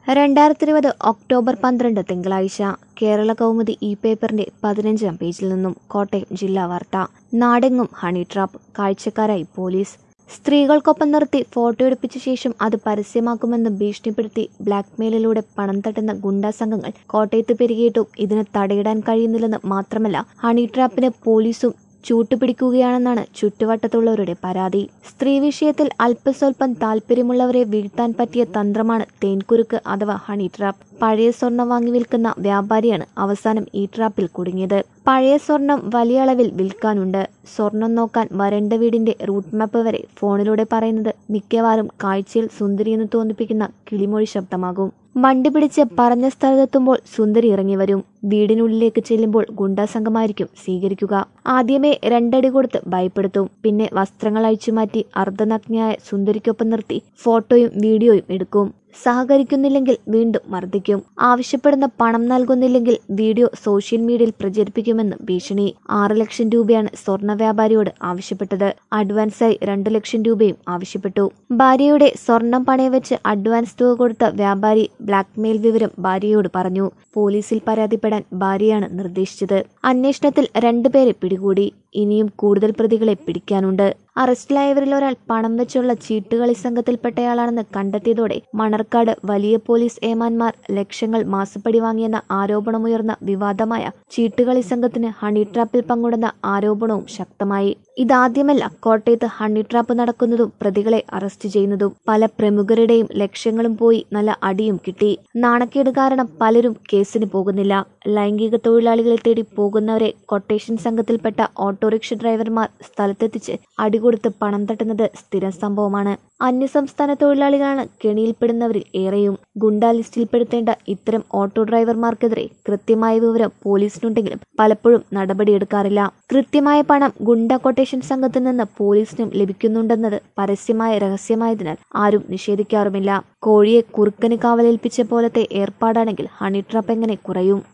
രണ്ടായിരത്തി ഇരുപത് ഒക്ടോബർ പന്ത്രണ്ട് തിങ്കളാഴ്ച കേരള കൗമുദി ഇ പേപ്പറിന്റെ പതിനഞ്ചാം പേജിൽ നിന്നും കോട്ടയം ജില്ലാ വാർത്ത നാടെങ്ങും ഹണി ട്രാപ്പ് കാഴ്ചക്കാരായി പോലീസ് സ്ത്രീകൾക്കൊപ്പം നിർത്തി ഫോട്ടോ എടുപ്പിച്ച ശേഷം അത് പരസ്യമാക്കുമെന്ന് ഭീഷണിപ്പെടുത്തി ബ്ലാക്ക്മെയിലിലൂടെ പണം തട്ടുന്ന ഗുണ്ടാ സംഘങ്ങൾ കോട്ടയത്ത് പെരുകിയിട്ടും ഇതിന് തടയിടാൻ കഴിയുന്നില്ലെന്ന് മാത്രമല്ല ഹണി ട്രാപ്പിന് പോലീസും ചൂട്ടുപിടിക്കുകയാണെന്നാണ് ചുറ്റുവട്ടത്തുള്ളവരുടെ പരാതി സ്ത്രീ വിഷയത്തിൽ അല്പസ്വല്പം താല്പര്യമുള്ളവരെ വീഴ്ത്താൻ പറ്റിയ തന്ത്രമാണ് തേൻകുരുക്ക് അഥവാ ഹണി ട്രാപ്പ് പഴയ സ്വർണം വാങ്ങി വിൽക്കുന്ന വ്യാപാരിയാണ് അവസാനം ഈ ട്രാപ്പിൽ കുടുങ്ങിയത് പഴയ സ്വർണം വലിയ അളവിൽ വിൽക്കാനുണ്ട് സ്വർണം നോക്കാൻ വരണ്ട വീടിന്റെ റൂട്ട് മാപ്പ് വരെ ഫോണിലൂടെ പറയുന്നത് മിക്കവാറും കാഴ്ചയിൽ സുന്ദരിയെന്ന് തോന്നിപ്പിക്കുന്ന കിളിമൊഴി ശബ്ദമാകും വണ്ടി പിടിച്ച് പറഞ്ഞ സ്ഥലത്തെത്തുമ്പോൾ സുന്ദരി ഇറങ്ങി വരും വീടിനുള്ളിലേക്ക് ചെല്ലുമ്പോൾ ഗുണ്ടാസംഘമായിരിക്കും സ്വീകരിക്കുക ആദ്യമേ രണ്ടടി കൊടുത്ത് ഭയപ്പെടുത്തും പിന്നെ വസ്ത്രങ്ങൾ അഴിച്ചുമാറ്റി അർദ്ധനഗ്നയായ സുന്ദരിക്കൊപ്പം നിർത്തി ഫോട്ടോയും വീഡിയോയും എടുക്കും സഹകരിക്കുന്നില്ലെങ്കിൽ വീണ്ടും മർദ്ദിക്കും ആവശ്യപ്പെടുന്ന പണം നൽകുന്നില്ലെങ്കിൽ വീഡിയോ സോഷ്യൽ മീഡിയയിൽ പ്രചരിപ്പിക്കുമെന്ന് ഭീഷണി ആറ് ലക്ഷം രൂപയാണ് സ്വർണ്ണ വ്യാപാരിയോട് ആവശ്യപ്പെട്ടത് അഡ്വാൻസായി രണ്ടു ലക്ഷം രൂപയും ആവശ്യപ്പെട്ടു ഭാര്യയുടെ സ്വർണം പണയം വെച്ച് അഡ്വാൻസ് തുക കൊടുത്ത വ്യാപാരി ബ്ലാക്ക്മെയിൽ വിവരം ഭാര്യയോട് പറഞ്ഞു പോലീസിൽ പരാതിപ്പെടാൻ ഭാര്യയാണ് നിർദ്ദേശിച്ചത് അന്വേഷണത്തിൽ രണ്ടുപേരെ പിടികൂടി ഇനിയും കൂടുതൽ പ്രതികളെ പിടിക്കാനുണ്ട് അറസ്റ്റിലായവരിൽ ഒരാൾ പണം വെച്ചുള്ള ചീട്ടുകളി സംഘത്തിൽപ്പെട്ടയാളാണെന്ന് കണ്ടെത്തിയതോടെ മണർക്കാട് വലിയ പോലീസ് ഏമാന്മാർ ലക്ഷങ്ങൾ മാസപ്പടി വാങ്ങിയെന്ന ആരോപണമുയർന്ന വിവാദമായ ചീട്ടുകളി സംഘത്തിന് ഹണി ട്രാപ്പിൽ പങ്കുണ്ടെന്ന ആരോപണവും ശക്തമായി ഇതാദ്യമല്ല കോട്ടയത്ത് ഹണി ട്രാപ്പ് നടക്കുന്നതും പ്രതികളെ അറസ്റ്റ് ചെയ്യുന്നതും പല പ്രമുഖരുടെയും ലക്ഷ്യങ്ങളും പോയി നല്ല അടിയും കിട്ടി നാണക്കേട് കാരണം പലരും കേസിന് പോകുന്നില്ല ലൈംഗിക തൊഴിലാളികളെ തേടി പോകുന്നവരെ കൊട്ടേഷൻ സംഘത്തിൽപ്പെട്ട ഓട്ടോറിക്ഷ ഡ്രൈവർമാർ സ്ഥലത്തെത്തിച്ച് അടികൊടുത്ത് പണം തട്ടുന്നത് സ്ഥിരം സംഭവമാണ് അന്യസംസ്ഥാന തൊഴിലാളികളാണ് കെണിയിൽപ്പെടുന്നവരിൽ ഏറെയും ഗുണ്ടാ ലിസ്റ്റിൽപ്പെടുത്തേണ്ട ഇത്തരം ഓട്ടോ ഡ്രൈവർമാർക്കെതിരെ കൃത്യമായ വിവരം പോലീസിനുണ്ടെങ്കിലും പലപ്പോഴും നടപടിയെടുക്കാറില്ല കൃത്യമായ പണം ഗുണ്ട കൊട്ടേഷൻ സംഘത്തിൽ നിന്ന് പോലീസിനും ലഭിക്കുന്നുണ്ടെന്നത് പരസ്യമായ രഹസ്യമായതിനാൽ ആരും നിഷേധിക്കാറുമില്ല കോഴിയെ കുറുക്കന് കാവലേൽപ്പിച്ച പോലത്തെ ഏർപ്പാടാണെങ്കിൽ ഹണി ട്രാപ്പ് എങ്ങനെ കുറയും